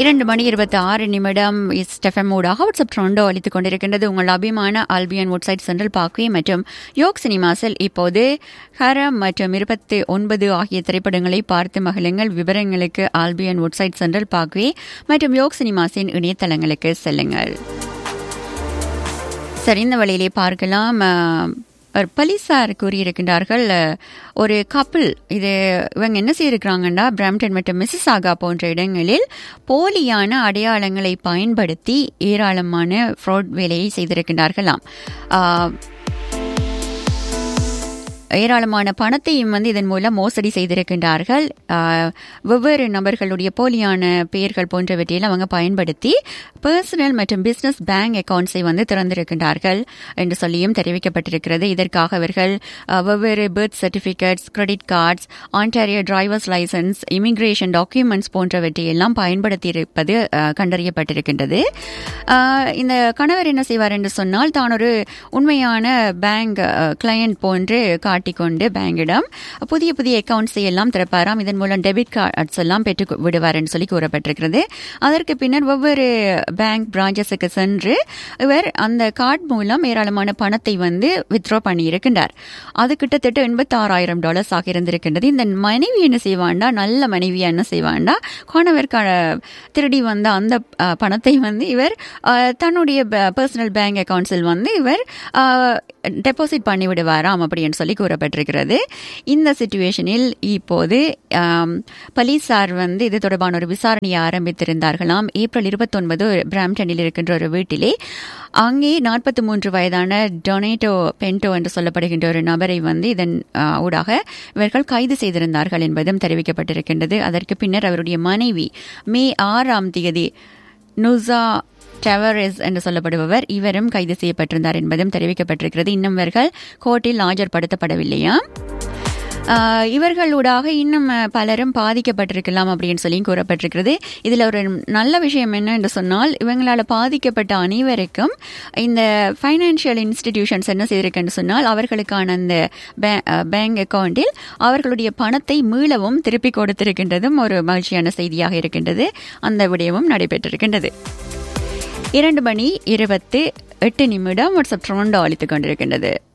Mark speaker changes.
Speaker 1: இரண்டு மணி இருபத்தி ஆறு நிமிடம் ஸ்டெஃபம் ஊடாக வாட்ஸ்அப் ட்ரோண்டோ அளித்துக் கொண்டிருக்கின்றது உங்கள் அபிமான ஆல்பியன் வெப்சைட் சென்ட்ரல் பாக்வே மற்றும் யோக் சினிமாஸில் இப்போது ஹரம் மற்றும் இருபத்தி ஒன்பது ஆகிய திரைப்படங்களை பார்த்து மகிழுங்கள் விவரங்களுக்கு ஆல்பியன் வெப்சைட் சென்ட்ரல் பாக்வே மற்றும் யோக் சினிமாஸின் இணையதளங்களுக்கு செல்லுங்கள் சரி இந்த வழியிலே பார்க்கலாம் அஹ், ஒரு போலீசார் கூறியிருக்கின்றார்கள் அஹ், ஒரு கப்பிள் இது இவங்க என்ன செய்திருக்கிறாங்கன்னா பிராம்டன் மற்றும் மிசிசாகா போன்ற இடங்களில் போலியான அடையாளங்களை பயன்படுத்தி ஏராளமான ஃப்ராட் வேலையை செய்திருக்கின்றார்களாம் அஹ், ஏராளமான பணத்தையும் வந்து இதன் மூலம் மோசடி செய்திருக்கின்றார்கள் ஆஹ், வெவ்வேறு நபர்களுடைய போலியான பெயர்கள் போன்றவற்றையில் அவங்க பயன்படுத்தி பர்சனல் மற்றும் பிசினஸ் பேங்க் அக்கவுண்ட்ஸை வந்து திறந்திருக்கின்றார்கள் என்று சொல்லியும் தெரிவிக்கப்பட்டிருக்கிறது இதற்காக அவர்கள் ஆஹ், வெவ்வேறு birth certificates credit cards Ontario drivers licence immigration documents போன்றவற்றை எல்லாம் பயன்படுத்தியிருப்பது ஆஹ், கண்டறியப்பட்டிருக்கின்றது ஆஹ், இந்த கணவர் என்ன செய்வார் என்று சொன்னால் தான் ஒரு உண்மையான பேங்க் கிளையண்ட் போன்று காட்டிக்கொண்டு பேங்கிடம் புதிய புதிய அக்கவுண்ட்ஸை எல்லாம் திறப்பாராம் இதன் மூலம் டெபிட் கார்ட்ஸ் எல்லாம் பெற்று கு- விடுவார் என்று சொல்லி கூறப்பட்டிருக்கிறது அதற்கு பின்னர் ஒவ்வொரு பேங்க் பிரான்ச்சஸுக்கு சென்று இவர் அந்த கார்டு மூலம் ஏராளமான பணத்தை வந்து வித்ட்ரா பண்ணியிருக்கின்றார் அது கிட்டத்தட்ட எண்பத்தாறாயிரம் டாலர்ஸ் ஆக இருந்திருக்கின்றது இந்த மனைவி என்ன செய்வாண்டா நல்ல மனைவியா என்ன செய்வாண்டா கோணவர் திருடி வந்த அந்த அஹ், பணத்தை வந்து இவர் அஹ், தன்னுடைய பர்சனல் பேங்க் அக்கவுண்ட்ஸில் வந்து இவர் டெபாசிட் பண்ணி விடுவாராம் அப்படின்னு சொல்லி கூறப்பட்டிருக்கிறது இந்த சுச்சுவேஷனில் இப்போது ஆம், போலீசார் வந்து இது தொடர்பான ஒரு விசாரணையை ஆரம்பித்திருந்தார்களாம் ஏப்ரல் இருபத்தொன்பது பிராம்டனில் இருக்கின்ற ஒரு வீட்டிலே அங்கே நாற்பத்தி மூன்று வயதான டொனேட்டோ பென்டோ என்று சொல்லப்படுகின்ற ஒரு நபரை வந்து இதன் ஆ, ஊடாக இவர்கள் கைது செய்திருந்தார்கள் என்பதும் தெரிவிக்கப்பட்டிருக்கின்றது அதற்கு பின்னர் அவருடைய மனைவி மே ஆறாம் தேதி நுசா டவரஸ் என்று சொல்லப்படுபவர் இவரும் கைது செய்யப்பட்டிருந்தார் என்பதும் தெரிவிக்கப்பட்டிருக்கிறது இன்னும் இவர்கள் கோர்ட்டில் ஆஜர்படுத்தப்படவில்லையா ஆஹ், இவர்களூடாக இன்னும் அஹ், பலரும் பாதிக்கப்பட்டிருக்கலாம் அப்படின்னு சொல்லி கூறப்பட்டிருக்கிறது இதில் ஒரு நல்ல விஷயம் என்ன என்று சொன்னால் இவங்களால் பாதிக்கப்பட்ட அனைவருக்கும் இந்த ஃபைனான்சியல் இன்ஸ்டிடியூஷன்ஸ் என்ன செய்திருக்குன்னு சொன்னால் அவர்களுக்கான அந்த பேங்க் அக்கவுண்டில் அவர்களுடைய பணத்தை மீளவும் திருப்பி கொடுத்திருக்கின்றதும் ஒரு மகிழ்ச்சியான செய்தியாக இருக்கின்றது அந்த விடயமும் நடைபெற்றிருக்கின்றது இரண்டு மணி இருபத்து எட்டு நிமிடம் வாட்ஸ்அப் ட்ரோண்டோ அளித்துக் கொண்டிருக்கின்றது